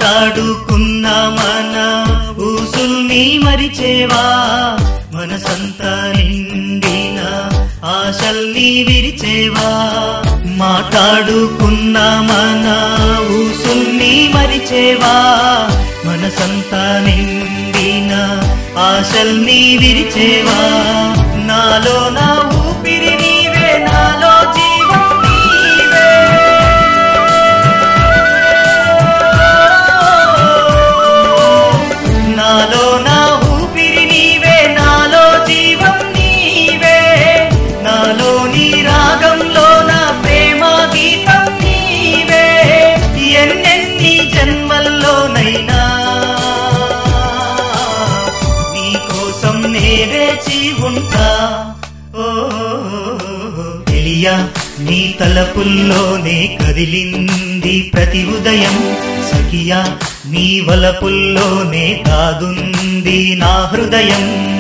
మాట్లాడుకున్న మన ఊసుల్ని మరిచేవా మనసంతా నిండిన ఆశల్ని విరిచేవా మాట్లాడుకున్న మన ఊసుల్ని మరిచేవా మనసంతా నిండిన ఆశల్ని విరిచేవా నాలో నా ఊపిరి నీవే నాలో జీవం నీవే నాలో నా ఊపిరి నీవే నాలో జీవం నీవే నాలో నీ రాగంలో నా ప్రేమ గీతం నీవే ఎన్నెన్ని జన్మల్లోనైనా నీ కోసం నే వేచి ఉంటా ఓ తెలియా నీ తలపుల్లోనే కదిలింది ప్రతి ఉదయం సఖియా నీ వలపుల్లోనే దాగుంది నా హృదయం